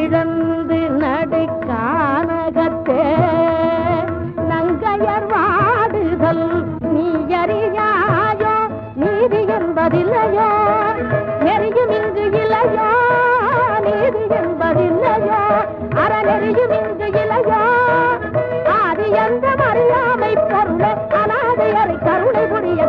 இழந்து நடுக்கானகத்தே நங்கையர் வாடுதல் நீ அறியாயோ நீதி என்பதில்லையோ நெறியும் இங்கு இலையோ நீதி என்பதில்லையோ அறநெறியும் இங்கு இலையோ ஆதி எந்த அறியாமை பொருளை அனாதையரை கருணை புரிய